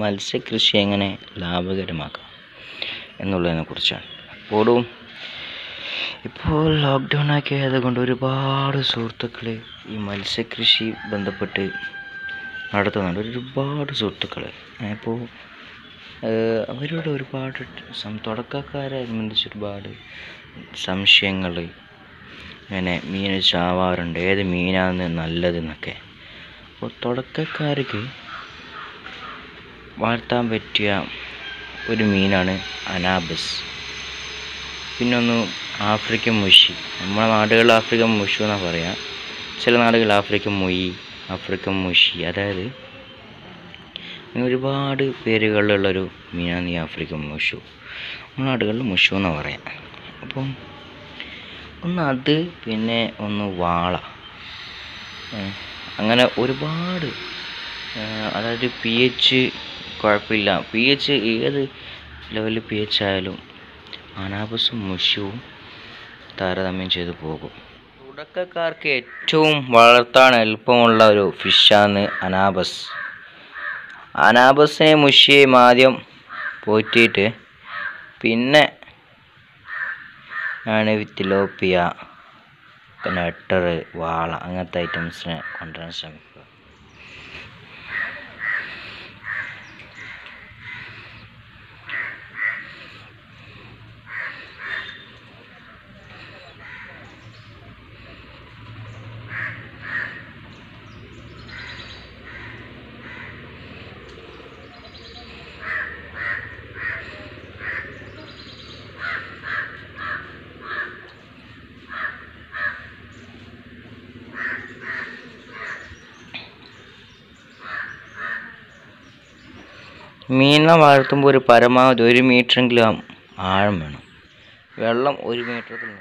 മത്സ്യകൃഷി എങ്ങനെ ലാഭകരമാക്കാം എന്നുള്ളതിനെ കുറിച്ചാണ് അപ്പോഴും ഇപ്പോൾ ലോക്ക്ഡൗൺ ഒക്കെ ആയതുകൊണ്ട് ഒരുപാട് സുഹൃത്തുക്കൾ ഈ മത്സ്യകൃഷി ബന്ധപ്പെട്ട് നടത്തുന്നുണ്ട് ഒരുപാട് സുഹൃത്തുക്കൾ അപ്പോൾ അവരോട് ഒരുപാട് സം തുടക്കക്കാരെ സംബന്ധിച്ച് ഒരുപാട് സംശയങ്ങൾ ഇങ്ങനെ മീൻ ചാവാറുണ്ട് ഏത് മീനാണ് നല്ലതെന്നൊക്കെ അപ്പോൾ തുടക്കക്കാർക്ക് വളർത്താൻ പറ്റിയ ഒരു മീനാണ് അനാബസ് പിന്നെ ഒന്ന് ആഫ്രിക്കൻ മുഷി നമ്മുടെ നാടുകളിൽ ആഫ്രിക്കൻ മുഷു എന്നാണ് പറയുക ചില നാടുകളിൽ ആഫ്രിക്കൻ മൊയ് ആഫ്രിക്കൻ മുഷി അതായത് അങ്ങനെ ഒരുപാട് പേരുകളിലുള്ളൊരു മീനാണ് ഈ ആഫ്രിക്കൻ മുഷു നമ്മുടെ നാടുകളിൽ മുഷു എന്നാണ് പറയാം അപ്പം ഒന്ന് അത് പിന്നെ ഒന്ന് വാള ഏ, അങ്ങനെ ഒരുപാട് ഏ, അതായത് പി എച്ച് കുഴപ്പമില്ല പി എച്ച് ഏത് ലെവലിൽ പി എച്ച് ആയാലും അനാബസും മുഷുവും താരതമ്യം ചെയ്തു പോകും തുടക്കക്കാർക്ക് ഏറ്റവും വളർത്താൻ എളുപ്പമുള്ള ഒരു ഫിഷാണ് അനാബസ് അനാബസിനെ മുഷിയെയും ആദ്യം പോറ്റിയിട്ട് പിന്നെ ആണ് തിലോപ്പിയ നെട്ടർ വാള അങ്ങനത്തെ ഐറ്റംസിനെ കൊണ്ടുവരാൻ ശ്രമിക്കുക മീനിനെ വളർത്തുമ്പോൾ ഒരു പരമാവധി ഒരു മീറ്ററെങ്കിലും ആഴം വേണം വെള്ളം ഒരു മീറ്ററിൽ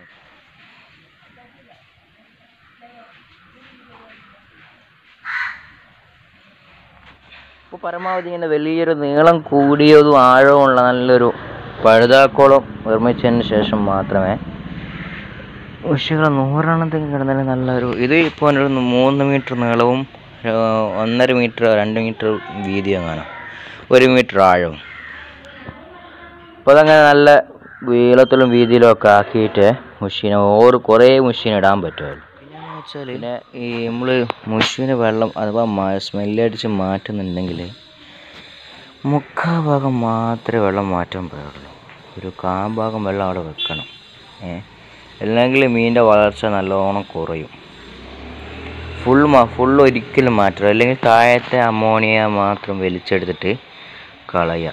ഇപ്പോൾ പരമാവധി ഇങ്ങനെ വലിയൊരു നീളം കൂടിയതും ആഴമുള്ള നല്ലൊരു പഴുതാക്കോളം നിർമ്മിച്ചതിന് ശേഷം മാത്രമേ പക്ഷികൾ നൂറെണ്ണത്തിൽ കിടന്നാലും നല്ലൊരു ഇത് ഇപ്പോൾ ഒരു മൂന്ന് മീറ്റർ നീളവും ആ, ഒന്നര മീറ്റർ രണ്ട് മീറ്റർ വീതിയും കാണാം ഒരു മീറ്റർ ആഴവും അപ്പോൾ അതങ്ങനെ നല്ല നീളത്തിലും വീതിയിലും ഒക്കെ ആക്കിയിട്ട് മുഷീനെ ഓറ് കുറേ മുഷീൻ ഇടാൻ പറ്റുമല്ലോ പിന്നെന്ന് വെച്ചാൽ പിന്നെ ഈ നമ്മൾ മുഷീന് വെള്ളം അഥവാ സ്മെല്ലടിച്ച് മാറ്റുന്നുണ്ടെങ്കിൽ മുക്കാ ഭാഗം മാത്രമേ വെള്ളം മാറ്റാൻ പാടുള്ളൂ ഒരു കാ ഭാഗം വെള്ളം അവിടെ വെക്കണം ഏ അല്ലെങ്കിൽ മീനിൻ്റെ വളർച്ച നല്ലോണം കുറയും ഫുൾ മാ ഫുൾ ഒരിക്കലും മാറ്റരുത് അല്ലെങ്കിൽ താഴത്തെ അമോണിയ മാത്രം വലിച്ചെടുത്തിട്ട് കളയുക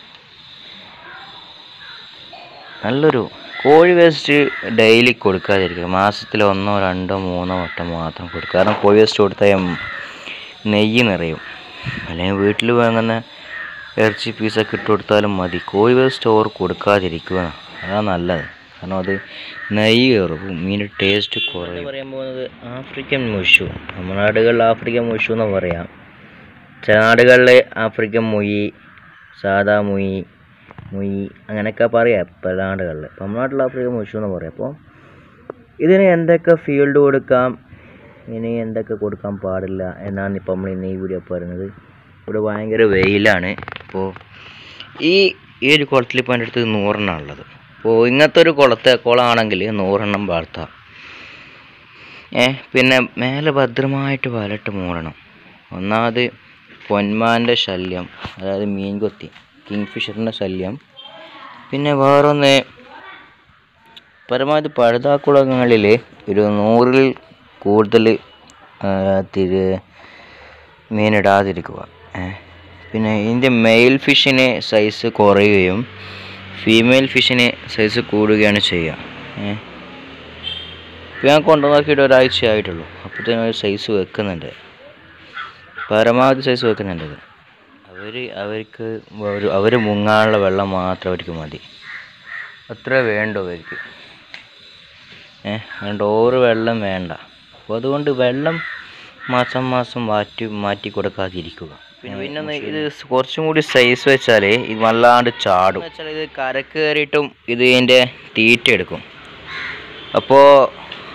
നല്ലൊരു കോഴി വേസ്റ്റ് ഡെയിലി കൊടുക്കാതിരിക്കുക മാസത്തിൽ ഒന്നോ രണ്ടോ മൂന്നോ വട്ടം മാത്രം കൊടുക്കുക കാരണം കോഴി വേസ്റ്റ് കൊടുത്താൽ നെയ്യ് നിറയും അല്ലെങ്കിൽ വീട്ടിൽ വാങ്ങുന്ന ഇറച്ചി പീസൊക്കെ ഇട്ട് കൊടുത്താലും മതി കോഴി വേസ്റ്റ് ഓർ കൊടുക്കാതിരിക്കുക അതാണ് നല്ലത് കാരണം അത് നെയ്യ് കയറും മീനിൻ്റെ ടേസ്റ്റ് കുറയും പറയാൻ പോകുന്നത് ആഫ്രിക്കൻ മുഷു നമ്മുടെ നാടുകളിൽ ആഫ്രിക്കൻ മുഷു എന്ന് പറയാം ചില നാടുകളിൽ ആഫ്രിക്കൻ മുയി സാദാ മുയി മുയി അങ്ങനെയൊക്കെ പറയാം പല നാടുകളിൽ ഇപ്പം നമ്മുടെ നാട്ടിൽ ആഫ്രിക്കൻ മുഷു എന്ന് പറയാം അപ്പോൾ ഇതിന് എന്തൊക്കെ ഫീൽഡ് കൊടുക്കാം ഇനി എന്തൊക്കെ കൊടുക്കാൻ പാടില്ല എന്നാണ് ഇപ്പം നമ്മൾ ഇന്ന് ഈ വീഡിയോ പറയുന്നത് ഇവിടെ ഭയങ്കര വെയിലാണ് അപ്പോൾ ഈ ഈ ഒരു കുളത്തിൽ ഇപ്പോൾ എൻ്റെ അടുത്ത് നൂറെണ്ണം ഉള്ളത് അപ്പോൾ ഇങ്ങനത്തെ ഒരു കുളത്തെ കുളമാണെങ്കിൽ നൂറെണ്ണം വളർത്താം ഏ പിന്നെ മേലെ ഭദ്രമായിട്ട് വലട്ട് മൂടണം ഒന്നാമത് പൊന്മാൻ്റെ ശല്യം അതായത് മീൻ കൊത്തി കിങ് ഫിഷറിൻ്റെ ശല്യം പിന്നെ വേറൊന്ന് പരമാവധി പഴുതാക്കുളങ്ങളിൽ ഒരു നൂറിൽ കൂടുതൽ ആ, തിരി മീനിടാതിരിക്കുക ഏ. പിന്നെ ഇതിൻ്റെ മെയിൽ ഫിഷിന് സൈസ് കുറയുകയും ഫീമെയിൽ ഫിഷിന് സൈസ് കൂടുകയാണ് ചെയ്യുക ഏ. ഇപ്പം ഞാൻ കൊണ്ടുവന്നാക്കിയിട്ട് ഒരാഴ്ച ആയിട്ടുള്ളൂ അപ്പോഴത്തേനും ഒരു സൈസ് വെക്കുന്നുണ്ട് പരമാവധി സൈസ് വെക്കുന്നുണ്ട് ഇത് അവർ അവർക്ക് ഒരു അവർ മുങ്ങാനുള്ള വെള്ളം മാത്രം അവർക്ക് മതി അത്ര വേണ്ടു അവർക്ക് ഏ അതുകൊണ്ട് ഓറ് വെള്ളം വേണ്ട അപ്പോൾ അതുകൊണ്ട് വെള്ളം മാസം മാസം മാറ്റി മാറ്റി കൊടുക്കാതിരിക്കുക പിന്നെ പിന്നെ ഒന്ന് ഇത് കുറച്ചും കൂടി സൈസ് വെച്ചാൽ ഇത് വല്ലാണ്ട് ചാടും വെച്ചാൽ ഇത് കര കയറിയിട്ടും ഇത് ഇതിൻ്റെ തീറ്റ എടുക്കും അപ്പോൾ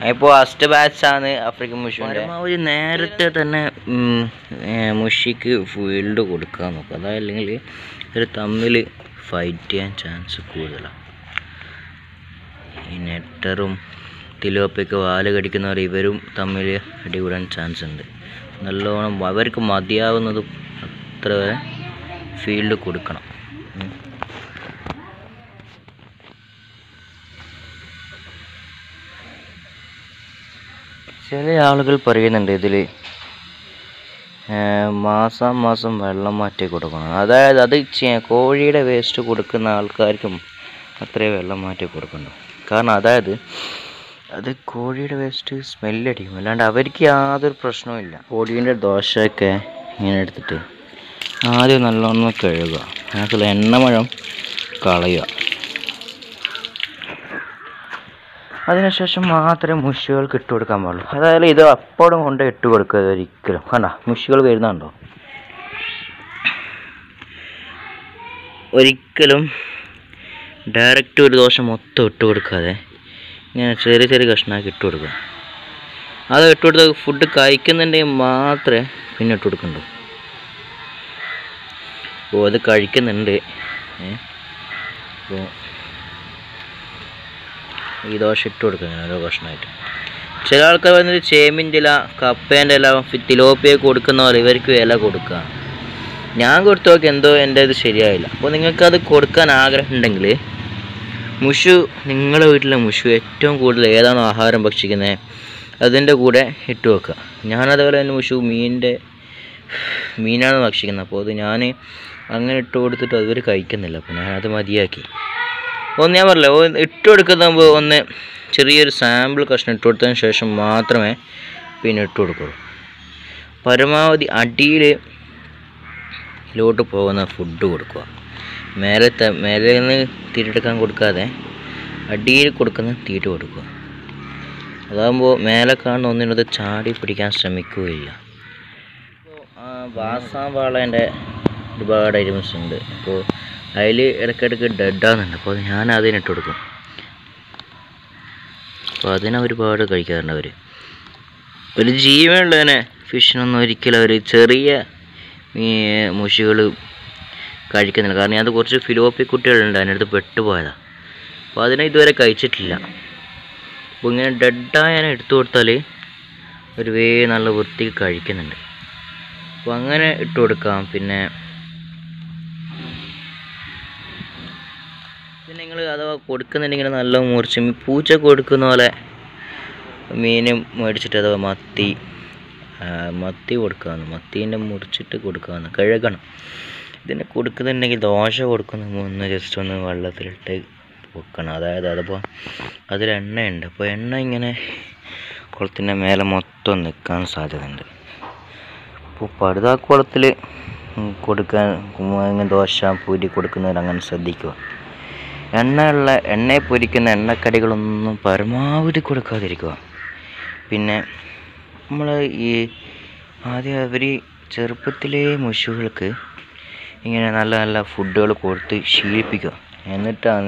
ഇപ്പോൾ ഫസ്റ്റ് ബാച്ചാണ് ആഫ്രിക്കൻ മുഷി പരമാവധി നേരത്തെ തന്നെ ഉം, ഏ, മുഷിക്ക് ഫീൽഡ് കൊടുക്കാൻ നോക്കുക അതല്ലെങ്കിൽ ഒരു തമ്മിൽ ഫൈറ്റ് ചെയ്യാൻ ചാൻസ് കൂടുതലാണ് ഈ നെറ്ററും തിലോപ്പിയൊക്കെ വാല് കടിക്കുന്നവർ ഇവരും തമ്മിൽ അടികൂടാൻ ചാൻസ് ഉണ്ട് നല്ലോണം അവർക്ക് മതിയാവുന്നതും അത്ര വരെ ഫീൽഡ് കൊടുക്കണം ഉം. ചില ആളുകൾ പറയുന്നുണ്ട് ഇതിൽ മാസം മാസം വെള്ളം മാറ്റി കൊടുക്കണം അതായത് അത് ചെ- കോഴിയുടെ വേസ്റ്റ് കൊടുക്കുന്ന ആൾക്കാർക്കും അത്രേ വെള്ളം മാറ്റി കൊടുക്കണ്ടു കാരണം അതായത് അത് കോഴിയുടെ വേസ്റ്റ് സ്മെല്ലടിക്കും അല്ലാണ്ട് അവർക്ക് യാതൊരു പ്രശ്നവുമില്ല കോഴീൻ്റെ ദോശയൊക്കെ ഇങ്ങനെ എടുത്തിട്ട് ആദ്യം നല്ലോണം കഴുകുക അതിനകത്തുള്ള എണ്ണമഴം കളയുക അതിനുശേഷം മാത്രമേ മുഷികൾക്ക് ഇട്ട് കൊടുക്കാൻ പാടുള്ളൂ അതായത് ഇത് അപ്പോഴും കൊണ്ട് ഇട്ട് കൊടുക്കുക ഒരിക്കലും കണ്ട മുഷികൾ വരുന്നുണ്ടോ ഒരിക്കലും ഡയറക്റ്റ് ഒരു ദോശ മൊത്തം ഇട്ട് കൊടുക്കാതെ ഇങ്ങനെ ചെറിയ ചെറിയ കഷ്ണമാക്കി ഇട്ട് കൊടുക്കുക അത് ഇട്ട് കൊടുത്ത ഫുഡ് കഴിക്കുന്നുണ്ടെങ്കിൽ മാത്രമേ പിന്നെ ഇട്ട് കൊടുക്കണ്ടൂ ഓ അത് കഴിക്കുന്നുണ്ട് ഏ അപ്പോൾ ഈ ദോശ ഇട്ട് കൊടുക്കുക ഓരോ കഷ്ണമായിട്ട് ചില ആൾക്കാർ പറയുന്നത് ചേമ്പിൻ്റെ ഇല കപ്പേൻ്റെ ഇല തിലോപ്പിയെ കൊടുക്കുന്ന പോലെ ഇവർക്ക് ഇല കൊടുക്കുക ഞാൻ കൊടുത്തു നോക്കി എന്തോ എൻ്റെ ഇത് ശരിയായില്ല അപ്പോൾ നിങ്ങൾക്കത് കൊടുക്കാൻ ആഗ്രഹം ഉണ്ടെങ്കിൽ മുഷു നിങ്ങളുടെ വീട്ടിലെ മുഷു ഏറ്റവും കൂടുതൽ ഏതാണോ ആഹാരം ഭക്ഷിക്കുന്നത് അതിൻ്റെ കൂടെ ഇട്ട് വെക്കുക ഞാനതുപോലെ തന്നെ മുഷു മീനിൻ്റെ മീനാണ് ഭക്ഷിക്കുന്നത് അപ്പോൾ അത് ഞാൻ അങ്ങനെ ഇട്ട് കൊടുത്തിട്ട് അതുവരെ കഴിക്കുന്നില്ല അപ്പോൾ ഞാനത് മതിയാക്കി ഒന്ന് ഞാൻ പറഞ്ഞില്ല ഒന്ന് ഇട്ട് കൊടുക്കുന്ന മുമ്പ് ഒന്ന് ചെറിയൊരു സാമ്പിൾ കഷ്ണം ഇട്ട് കൊടുത്തതിന് ശേഷം മാത്രമേ പിന്നെ ഇട്ട് കൊടുക്കുള്ളൂ പരമാവധി അടിയിൽ ലോട്ട് പോകുന്ന ഫുഡ് കൊടുക്കുക മേലത്തെ മേലെ നിന്ന് തീറ്റെടുക്കാൻ കൊടുക്കാതെ അടിയിൽ കൊടുക്കുന്ന തീറ്റ കൊടുക്കുക അതാകുമ്പോൾ മേലെ കാണുന്ന ഒന്നിനത് ചാടി പിടിക്കാൻ ശ്രമിക്കുകയില്ല വാസാമ്പാളേൻ്റെ ഒരുപാട് ഐറ്റംസ് ഉണ്ട് അപ്പോൾ അതിൽ ഇടയ്ക്കിടയ്ക്ക് ഡെഡാകുന്നുണ്ട് അപ്പോൾ ഞാൻ അതിനിട്ട് കൊടുക്കും അപ്പോൾ അതിനെ ഒരുപാട് കഴിക്കാറുണ്ട് അവർ ഒരു ജീവനുള്ളതിനെ ഫിഷിനൊന്നും ഒരിക്കലും അവർ ചെറിയ ഈ മുഷികൾ കഴിക്കുന്നില്ല കാരണം അത് കുറച്ച് ഫിലോപ്പി കുട്ടികളുണ്ട് അതിനടുത്ത് പെട്ടുപോയതാണ് അപ്പോൾ അതിനെ ഇതുവരെ കഴിച്ചിട്ടില്ല അപ്പോൾ ഇങ്ങനെ ഡെഡായ എടുത്തു കൊടുത്താൽ ഒരു വേ നല്ല വൃത്തിക്ക് കഴിക്കുന്നുണ്ട് അപ്പോൾ അങ്ങനെ ഇട്ട് കൊടുക്കാം പിന്നെ പിന്നെ നിങ്ങൾ അഥവാ കൊടുക്കുന്നുണ്ടെങ്കിൽ നല്ല മുറിച്ച് മീ- പൂച്ച കൊടുക്കുന്ന പോലെ മീൻ മേടിച്ചിട്ട് അഥവാ മത്തി ആ, മത്തി കൊടുക്കാമെന്ന് മത്തീൻ്റെ മുറിച്ചിട്ട് കൊടുക്കാമെന്ന് കഴുകണം ഇതിന് കൊടുക്കുന്നുണ്ടെങ്കിൽ ദോശ കൊടുക്കുന്ന ഒന്ന് ജസ്റ്റ് ഒന്ന് വെള്ളത്തിലിട്ട് വെക്കണം അതായത് അതിപ്പോൾ അതിൽ എണ്ണയുണ്ട് അപ്പോൾ എണ്ണ ഇങ്ങനെ കുളത്തിൻ്റെ മേലെ മൊത്തം നിൽക്കാൻ സാധ്യതയുണ്ട് അപ്പോൾ പടുതാക്കുളത്തിൽ കൊടുക്കാൻ ഇങ്ങനെ ദോശ പൂരി കൊടുക്കുന്നവർ അങ്ങനെ ശ്രദ്ധിക്കുക എണ്ണയുള്ള എണ്ണയെ പൊരിക്കുന്ന എണ്ണക്കടികളൊന്നും പരമാവധി കൊടുക്കാതിരിക്കുക പിന്നെ നമ്മൾ ഈ ആദ്യം അവർ ചെറുപ്പത്തിലേ മുഷുകൾക്ക് ഇങ്ങനെ നല്ല നല്ല ഫുഡുകൾ കൊടുത്ത് ശീലിപ്പിക്കുക എന്നിട്ടാണ്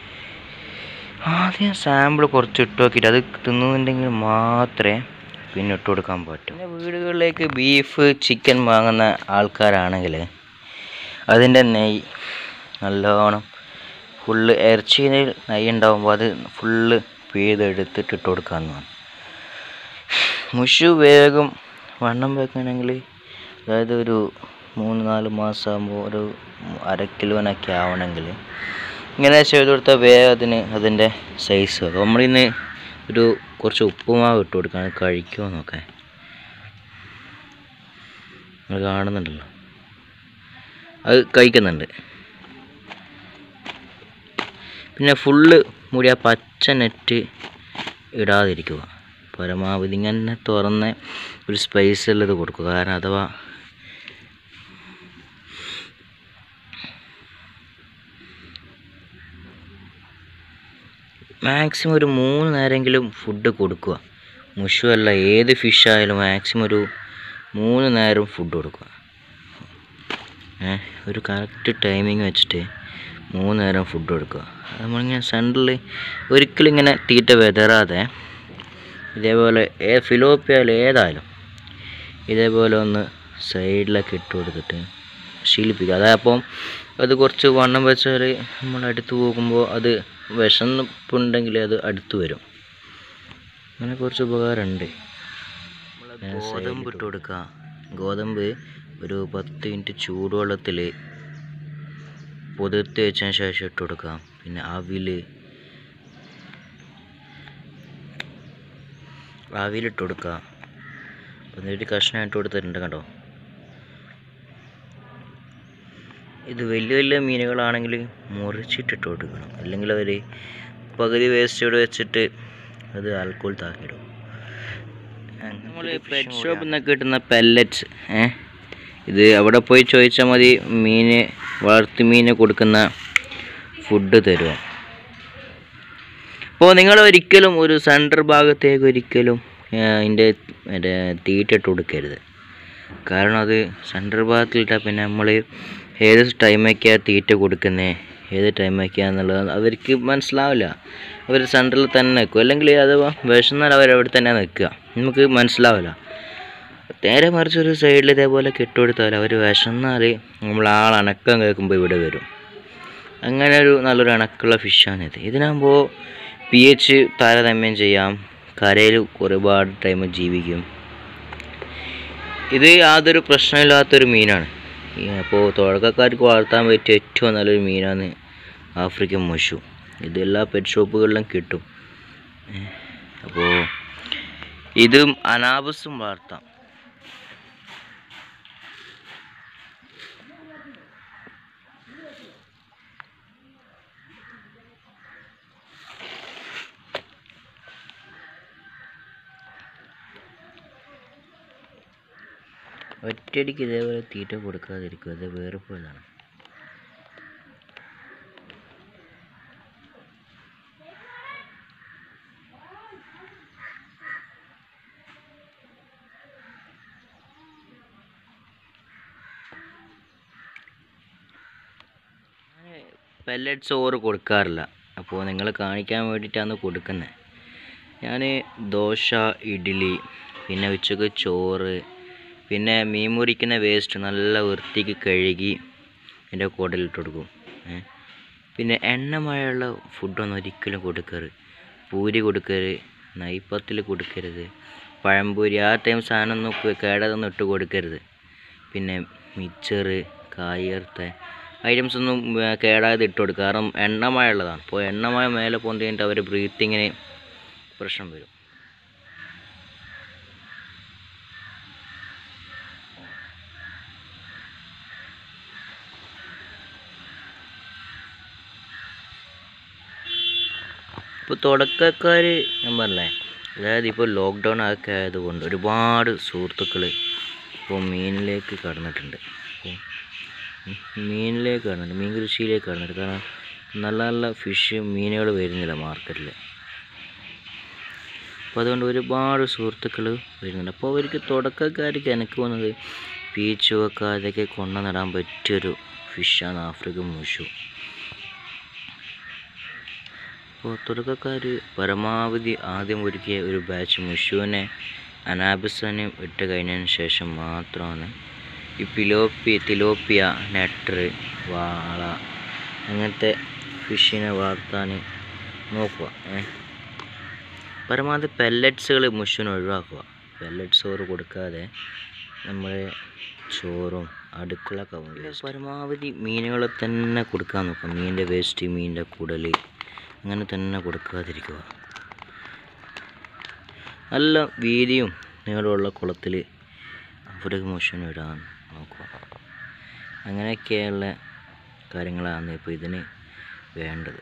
ആദ്യം സാമ്പിൾ കുറച്ച് ഇട്ട് നോക്കിയിട്ട് അത് തിന്നുന്നുണ്ടെങ്കിൽ മാത്രമേ പിന്നെ ഇട്ട് കൊടുക്കാൻ പറ്റൂ പിന്നെ വീടുകളിലേക്ക് ബീഫ് ചിക്കൻ വാങ്ങുന്ന ആൾക്കാരാണെങ്കിൽ അതിൻ്റെ നെയ്യ് നല്ലോണം ഫുള്ള് ഇറച്ചിയിൽ നെയ്യ് ഉണ്ടാകുമ്പോൾ അത് ഫുള്ള് പിഴുതെടുത്തിട്ട് ഇട്ട് കൊടുക്കാമെന്നാണ് മുഷു വേഗം വണ്ണം വെക്കണമെങ്കിൽ അതായത് ഒരു മൂന്ന് നാല് മാസം ആകുമ്പോൾ ഒരു അര കിലോനൊക്കെ ആവണമെങ്കിൽ ഇങ്ങനെ ചെയ്ത് കൊടുത്താൽ വേഗം അതിന് അതിൻ്റെ സൈസ് ആകും നമ്മളിന്ന് ഒരു കുറച്ച് ഉപ്പുമാവ് ഇട്ട് കൊടുക്കുകയാണ് കഴിക്കുമോ നോക്കാൻ നിങ്ങൾ കാണുന്നുണ്ടല്ലോ അത് കഴിക്കുന്നുണ്ട് പിന്നെ ഫുള്ള് മൂടി ആ പച്ച നെറ്റ് ഇടാതിരിക്കുക പരമാവധി ഇങ്ങനെ തുറന്ന് ഒരു സ്പേസ് ഉള്ളത് കൊടുക്കുക കാരണം അഥവാ മാക്സിമം ഒരു മൂന്ന് നേരമെങ്കിലും ഫുഡ് കൊടുക്കുക മുഷു അല്ല ഏത് ഫിഷ് ആയാലും മാക്സിമം ഒരു മൂന്ന് നേരം ഫുഡ് കൊടുക്കുക ഏ ഒരു കറക്റ്റ് ടൈമിങ് വെച്ചിട്ട് മൂന്ന് നേരം ഫുഡ് കൊടുക്കുക അത് നമ്മളിങ്ങനെ സെൻറ്ററിൽ ഒരിക്കലും ഇങ്ങനെ തീറ്റ വിതറാതെ ഇതേപോലെ ഏ ഫിലോപ്പിയായാലും ഏതായാലും ഇതേപോലെ ഒന്ന് സൈഡിലൊക്കെ ഇട്ട് കൊടുത്തിട്ട് ശീലിപ്പിക്കുക അതായപ്പം അത് കുറച്ച് വണ്ണം വെച്ചാൽ നമ്മൾ അടുത്ത് പോകുമ്പോൾ അത് വിശന്നിപ്പുണ്ടെങ്കിൽ അത് അടുത്ത് വരും അങ്ങനെ കുറച്ച് ഉപകാരമുണ്ട് ഗോതമ്പ് ഇട്ട് കൊടുക്കുക ഗോതമ്പ് ഒരു പത്ത് മിനിറ്റ് ചൂടുവെള്ളത്തിൽ പുതിർത്തി വെച്ചതിന് ശേഷം ഇട്ട് കൊടുക്കാം പിന്നെ അവിൽ അവിലിട്ട് കൊടുക്കുക എന്നിട്ട് കഷ്ണം ഇട്ട് കൊടുത്തിട്ടുണ്ട് കേട്ടോ ഇത് വലിയ വലിയ മീനുകളാണെങ്കിൽ മുറിച്ചിട്ടിട്ട് കൊടുക്കണം അല്ലെങ്കിൽ അവർ പകുതി വേസ്റ്റ് ഇവിടെ വെച്ചിട്ട് അത് ആൽക്കോൾ താക്കിയിടും നമ്മൾ പെറ്റ് ഷോപ്പിൽ നിന്നൊക്കെ കിട്ടുന്ന പെല്ലറ്റ്സ് ഏ ഇത് അവിടെ പോയി ചോദിച്ചാൽ മതി മീന് വളർത്തു മീന് കൊടുക്കുന്ന ഫുഡ് തരുമോ അപ്പോൾ നിങ്ങൾ ഒരിക്കലും ഒരു സെൻറ്റർ ഭാഗത്തേക്ക് ഒരിക്കലും അതിൻ്റെ മറ്റേ തീറ്റ ഇട്ട് കൊടുക്കരുത് കാരണം അത് സെൻറ്റർ ഭാഗത്തിലിട്ടാൽ പിന്നെ നമ്മൾ ഏത് ടൈമൊക്കെയാണ് തീറ്റ കൊടുക്കുന്നത് ഏത് ടൈമൊക്കെയാണെന്നുള്ളത് അവർക്ക് മനസ്സിലാവില്ല അവർ സെൻറ്ററിൽ തന്നെ നിൽക്കും അല്ലെങ്കിൽ അഥവാ വിശന്നാൽ അവർ അവിടെ തന്നെ നിൽക്കുക നമുക്ക് മനസ്സിലാവില്ല നേരെ മറിച്ച് ഒരു സൈഡിൽ ഇതേപോലെ കെട്ടുകൊടുത്താൽ അവർ വിശന്നാൽ നമ്മൾ ആൾ അനക്കം കേൾക്കുമ്പോൾ ഇവിടെ വരും അങ്ങനെ ഒരു നല്ലൊരു അണക്കുള്ള ഫിഷാണിത് ഇതിനാകുമ്പോൾ പി എച്ച് താരതമ്യം ചെയ്യാം കരയിൽ ഒരുപാട് ടൈം ജീവിക്കും ഇത് യാതൊരു പ്രശ്നമില്ലാത്തൊരു മീനാണ് അപ്പോൾ തുടക്കക്കാർക്ക് വളർത്താൻ പറ്റിയ ഏറ്റവും നല്ലൊരു മീനാണ് ആഫ്രിക്കൻ മുഷു ഇത് എല്ലാ പെറ്റ് ഷോപ്പുകളിലും കിട്ടും അപ്പോൾ ഇതും അനാബസും വളർത്താം ഒറ്റയടിക്ക് ഇതേപോലെ തീറ്റ കൊടുക്കാതിരിക്കുക അത് വേറിപ്പോയതാണ് പെല്ലറ്റ്സ് ഓറ് കൊടുക്കാറില്ല അപ്പോൾ നിങ്ങൾ കാണിക്കാൻ വേണ്ടിയിട്ടാണ് കൊടുക്കുന്നത് ഞാൻ ദോശ ഇഡ്ഡലി പിന്നെ ഉച്ചക്ക് ചോറ് പിന്നെ മീൻ മുറിക്കുന്ന വേസ്റ്റ് നല്ല വൃത്തിക്ക് കഴുകി എൻ്റെ കുടലിട്ട് കൊടുക്കും ഏ. പിന്നെ എണ്ണമഴയുള്ള ഫുഡൊന്നും ഒരിക്കലും കൊടുക്കരുത് പൂരി കൊടുക്കരുത് നെയ്പ്പത്തിൽ കൊടുക്കരുത് പഴംപൂരി ആ ടൈം സാധനമൊന്നും കേ- കേടതൊന്നും ഇട്ട് കൊടുക്കരുത് പിന്നെ മിച്ചർ കായർത്ത ഐറ്റംസ് ഒന്നും ഏ, കേടാതെ ഇട്ട് കൊടുക്കുക കാരണം എണ്ണമഴ ഉള്ളതാണ് അപ്പോൾ എണ്ണമഴ മേലെ പൊന്തി കഴിഞ്ഞിട്ട് അവർ ബ്രീത്തിങ്ങിന് പ്രശ്നം വരും ഇപ്പോൾ തുടക്കക്കാർ ഞാൻ പറഞ്ഞേ അതായത് ഇപ്പോൾ ലോക്ക്ഡൗൺ ഒക്കെ ആയതുകൊണ്ട് ഒരുപാട് സുഹൃത്തുക്കൾ ഇപ്പോൾ മീനിലേക്ക് കടന്നിട്ടുണ്ട് അപ്പോൾ മീനിലേക്ക് കടന്നിട്ടുണ്ട് മീൻ കൃഷിയിലേക്ക് കടന്നിട്ട് കാരണം നല്ല നല്ല ഫിഷ് മീനുകൾ വരുന്നില്ല മാർക്കറ്റിൽ അപ്പോൾ അതുകൊണ്ട് ഒരുപാട് സുഹൃത്തുക്കൾ വരുന്നുണ്ട് അപ്പോൾ അവർക്ക് തുടക്കക്കാർക്ക് എനിക്ക് തോന്നുന്നത് പീച്ച് വെക്കാതെയൊക്കെ കൊണ്ടു നടാൻ പറ്റിയൊരു ഫിഷാണ് ആഫ്രിക്കൻ മുഷു അപ്പോൾ തുടക്കക്കാർ പരമാവധി ആദ്യം ഒരുക്കിയ ഒരു ബാച്ച് മുഷുവിനെ അനാബിസനും ഇട്ട് കഴിഞ്ഞതിന് ശേഷം മാത്രമാണ് ഈ പിലോപ്പി തിലോപ്പിയ നെട്ടർ വാള അങ്ങനത്തെ ഫിഷിനെ വളർത്താൻ നോക്കുക ഏ. പരമാവധി പെല്ലറ്റ്സുകൾ മുഷുവിന് ഒഴിവാക്കുക പെല്ലറ്റ്സ് ചോറ് കൊടുക്കാതെ നമ്മുടെ ചോറും അടുക്കള കവുങ്ങ് പരമാവധി മീനുകളെ തന്നെ കൊടുക്കാൻ നോക്കുക മീനിൻ്റെ വേസ്റ്റ് മീനിൻ്റെ കുടൽ അങ്ങനെ തന്നെ കൊടുക്കാതിരിക്കുക നല്ല വീതിയും നീളമുള്ള കുളത്തിൽ അവർക്ക് മോഷൻ ഇടാൻ നോക്കുക അങ്ങനെയൊക്കെയുള്ള കാര്യങ്ങളാണ് ഇപ്പോൾ ഇതിന് വേണ്ടത്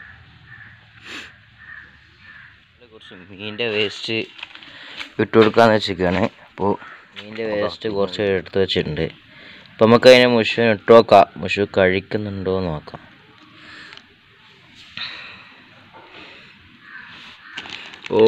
കുറച്ച് മീനിൻ്റെ വേസ്റ്റ് ഇട്ട് കൊടുക്കാന്ന് വെച്ചിരിക്കുകയാണ് അപ്പോൾ മീനിൻ്റെ വേസ്റ്റ് കുറച്ച് എടുത്ത് വെച്ചിട്ടുണ്ട് അപ്പോൾ നമുക്ക് അതിനെ മുഷുവിന് ഇട്ട് നോക്കാം മുഷു കഴിക്കുന്നുണ്ടോ എന്ന് നോക്കാം ഓ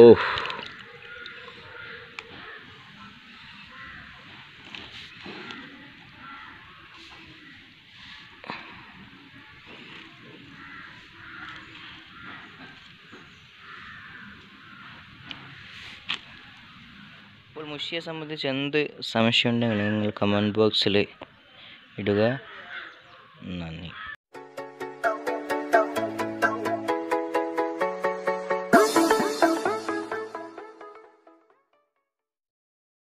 അപ്പോൾ മുഷിയെ സംബന്ധിച്ച് എന്ത് സംശയം ഉണ്ടെങ്കിലും നിങ്ങൾ കമൻറ്റ് ബോക്സിൽ ഇടുക നന്ദി